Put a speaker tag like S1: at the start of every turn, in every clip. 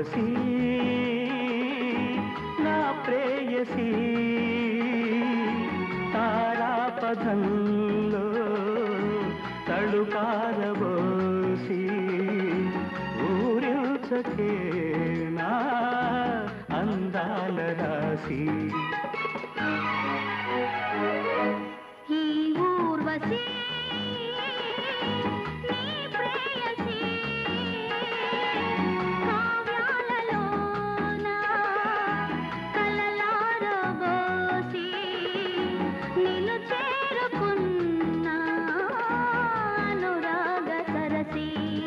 S1: ఊర్వశీ నా ప్రేయసీ తారాపథంలో తడుకారబోసి ఊరించకే నా అందాల రాశి
S2: ఈ ఊర్వశి నీ ప్రేయసి కావ్యాలలోన కలలారబోసి నిన్ను చేరుకున్న అనురాగ సరసి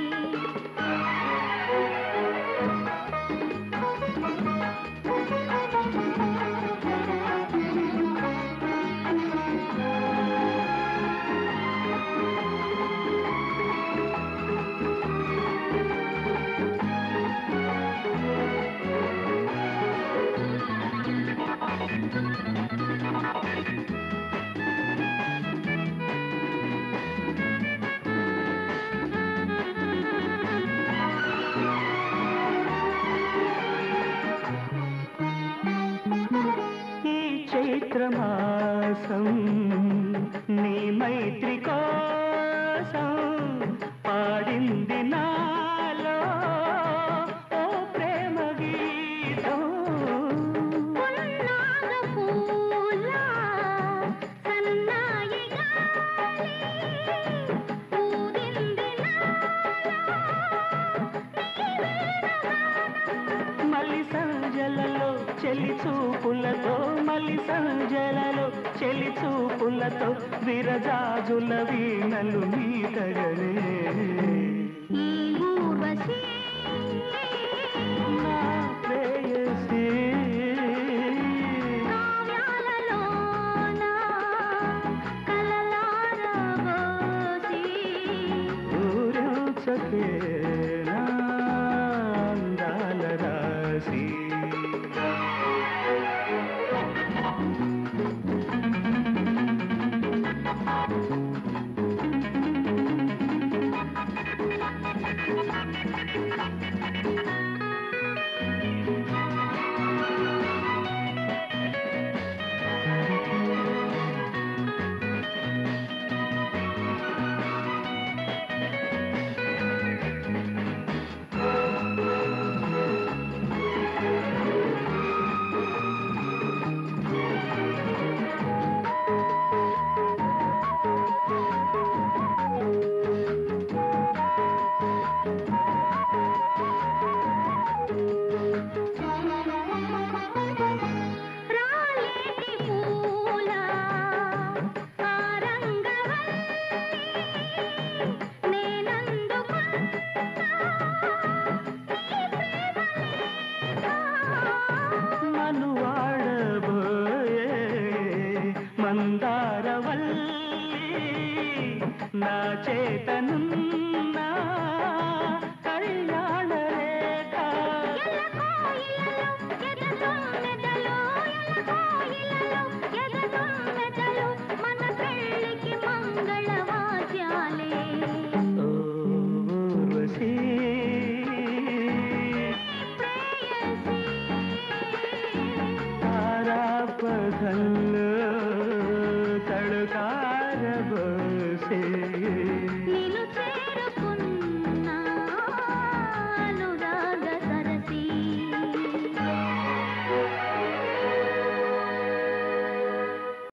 S1: ఈ చైత్రమాసం నీ మైత్రి కోసం పాడింది నాలో ఓ ప్రేమ గీతం
S2: పున్నాగ పూల సన్నాయి గాలి ఊదింది
S1: మలి సంజలలో చెలి చూపులతో మలి సంజలలో చెలి చూపులతో విరజాజుల వీణలు మీటగనే
S2: ఈ ఊర్వశి
S1: నా ప్రేయసీ
S2: కావ్యాలలోన కలలారబోసి
S1: ఊరుచకే నా అందాల రాశి
S2: రాలేటి పూల ఆరంగవల్లి నేనందుకున్నా నీ ప్రేమ
S1: మను వాడబోయే మందారవల్లి నా చేతనున్నా కళ్యాణ రేఖ
S2: ఎదగొమ్మెదలు ఎదగొమ్మెదలు ఎదగొమ్మెదలు మన పెళ్ళికి మంగళవాద్యాలే
S1: ఓ ఊర్వశీ
S2: ప్రేయసి
S1: తారాపథంలో తడుకారబోసే